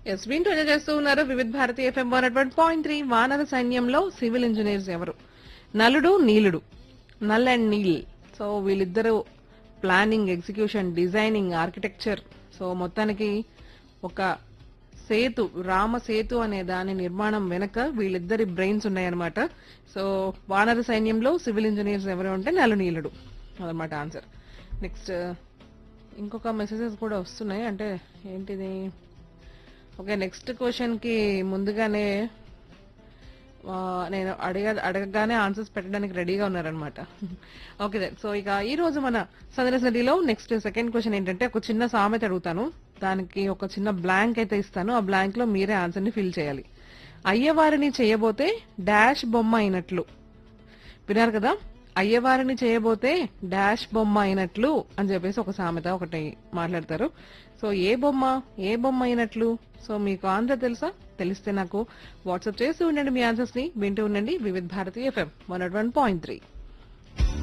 yes వింటూ enjoy చేస్తూ ఉన్నారు వివిధ Bharati FM one one point three వానర సైన్యంలో సివిల్ ఇంజనీర్స్ ఎవరు నలుడు నీలుడు నల్ అండ్ నీల్ సో వీళ్ళిద్దరూ planning execution designing architecture so మొత్తానికి ఒక సేతు రామ సేతు అనే దాని నిర్మాణం వెనక వీళ్ళిద్దరి బ్రెయిన్స్ ఉన్నాయన్నమాట సో వానర సైన్యంలో సివిల్ ఇంజనీర్స్ ఎవరు అంటే నలు నీలుడు అదనమాట ఆన్సర్ నెక్స్ట్ ఇంకొక మెసేజెస్ కూడా వస్తున్నాయి అంటే ఏంటిది ఓకే నెక్స్ట్ క్వశ్చన్ కి ముందుగానే ఆ, నేను అడగ అడగగానే ఆన్సర్స్ పెట్టడానికి రెడీగా ఉన్నారనమాట ఓకే దెన్ సో ఇక ఈ రోజు మన సందర్శనలో నెక్స్ట్ సెకండ్ క్వశ్చన్ ఏంటంటే ఒక చిన్న సామెత అడుగుతాను దానికి ఒక చిన్న బ్లాంక్ అయితే ఇస్తాను ఆ బ్లాంక్ లో మీరే ఆన్సర్ ని ఫిల్ చేయాలి అయ్యవారిని చేయబోతే డాష్ బొమ్మ అయినట్లు విన్నారు కదా అయ్యవారిని చేయబోతే డాష్ బొమ్మ అయినట్లు అని చెప్పేసి ఒక సామెత ఒకటి మాట్లాడతారు సో ఏ బొమ్మ ఏ బొమ్మ అయినట్లు సో మీకు ఆన్సర్ తెలుసా తెలిస్తే నాకు వాట్సాప్ చేస్తూ ఉండండి మీ ఆన్సర్స్ ని వింటూ ఉండండి Vividh Bharati FM one one point three